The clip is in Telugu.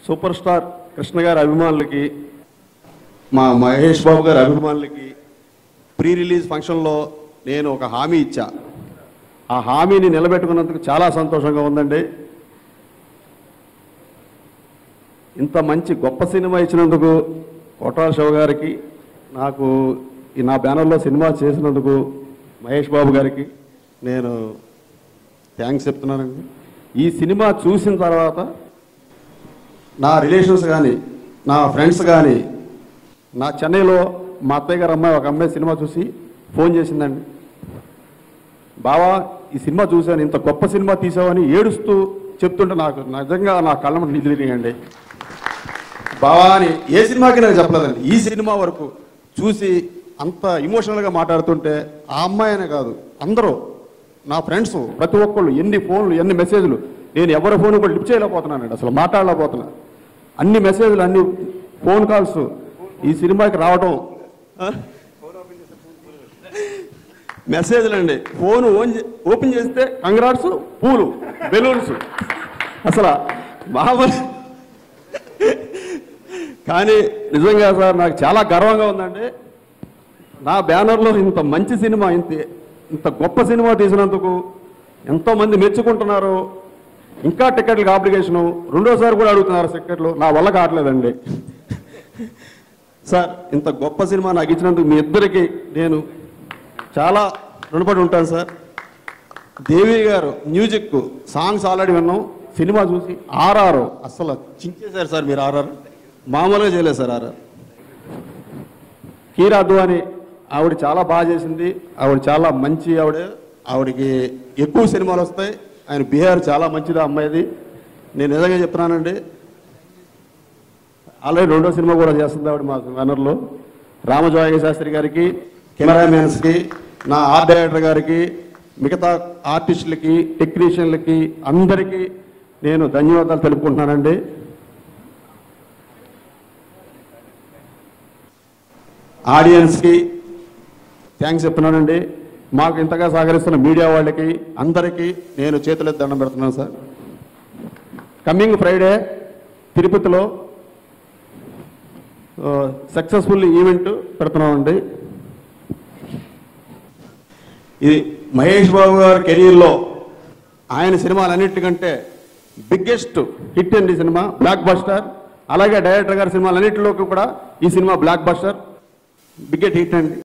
సూపర్ స్టార్ కృష్ణ గారి అభిమానులకి మా మహేష్ బాబు గారి అభిమానులకి ప్రీ రిలీజ్ ఫంక్షన్లో నేను ఒక హామీ ఇచ్చా ఆ హామీని నిలబెట్టుకున్నందుకు చాలా సంతోషంగా ఉందండి ఇంత మంచి గొప్ప సినిమా ఇచ్చినందుకు కోటాల శివ గారికి నాకు ఈ నా బ్యానర్లో సినిమా చేసినందుకు మహేష్ బాబు గారికి నేను థ్యాంక్స్ చెప్తున్నానండి ఈ సినిమా చూసిన తర్వాత నా రిలేషన్స్ కానీ నా ఫ్రెండ్స్ కానీ నా చెన్నైలో మా అత్తయ్య గారు అమ్మాయి ఒక అమ్మాయి సినిమా చూసి ఫోన్ చేసిందండి బావా ఈ సినిమా చూశాను ఇంత గొప్ప సినిమా తీసావని ఏడుస్తూ చెప్తుంటే నాకు నిజంగా నా కళ్ళ ముందు నిధులు తిరిగాయండి బావా అని ఏ సినిమాకి నాకు చెప్పలేదండి ఈ సినిమా వరకు చూసి అంత ఇమోషనల్గా మాట్లాడుతుంటే ఆ అమ్మాయి అనే కాదు అందరూ నా ఫ్రెండ్స్ ప్రతి ఒక్కళ్ళు ఎన్ని ఫోన్లు ఎన్ని మెసేజ్లు నేను ఎవరి ఫోన్ కూడా లిఫ్ట్ చేయలేకపోతున్నానండి అసలు మాట్లాడలేకపోతున్నా అన్ని మెసేజ్లు అన్ని ఫోన్ కాల్స్ ఈ సినిమాకి రావడం ఆ? మెసేజ్లు అండి ఫోన్ ఓన్ చే- ఓపెన్ చేస్తే కంగ్రాట్స్ పూలు బెలూన్స్ అసలు మామూలు కానీ నిజంగా సార్ నాకు చాలా గర్వంగా ఉందండి నా బ్యానర్లో ఇంత మంచి సినిమా ఇంత ఇంత గొప్ప సినిమా తీసినందుకు ఎంతో మంది మెచ్చుకుంటున్నారు ఇంకా టికెట్లకు అప్లికేషను రెండోసారి కూడా అడుగుతున్నారు టికెట్లు నా వల్ల కావట్లేదండి సార్ ఇంత గొప్ప సినిమా నాకు ఇచ్చినందుకు మీ ఇద్దరికి నేను చాలా రుణపడి ఉంటాను సార్ దేవి గారు మ్యూజిక్ సాంగ్స్ ఆల్రెడీ విన్నాం సినిమా చూసి ఆర్ఆర్ అసలు చించేశారు సార్ మీరు ఆర్ఆర్ మామూలుగా చేయలేదు సార్ ఆర్ఆర్ కీరా అద్వాని ఆవిడ చాలా బాగా చేసింది ఆవిడ చాలా మంచి ఆవిడ ఆవిడకి ఎక్కువ సినిమాలు వస్తాయి ఆయన బిహార్ చాలా మంచిది ఆ అమ్మాయిది నేను నిజంగా చెప్తున్నానండి ఆల్రెడీ రెండో సినిమా కూడా చేస్తుంది ఆవిడ మా బ్యానర్లో రామజోయ శాస్త్రి గారికి కెమెరామెన్స్కి నా ఆర్ట్ డైరెక్టర్ గారికి మిగతా ఆర్టిస్టులకి టెక్నీషియన్లకి అందరికీ నేను ధన్యవాదాలు తెలుపుకుంటున్నానండి ఆడియన్స్కి థ్యాంక్స్ చెప్తున్నానండి మాకు ఇంతగా సహకరిస్తున్న మీడియా వాళ్ళకి అందరికీ నేను చేతులెత్తి దండం పెడుతున్నాను సార్ కమింగ్ ఫ్రైడే తిరుపతిలో సక్సెస్ఫుల్ ఈవెంట్ పెడుతున్నామండి ఇది మహేష్ బాబు గారి కెరీర్లో ఆయన సినిమాలన్నిటికంటే బిగ్గెస్ట్ హిట్ అండి ఈ సినిమా బ్లాక్ బస్టర్ అలాగే డైరెక్టర్ గారి సినిమాలన్నింటిలోకి కూడా ఈ cinema blockbuster biggest hit అండి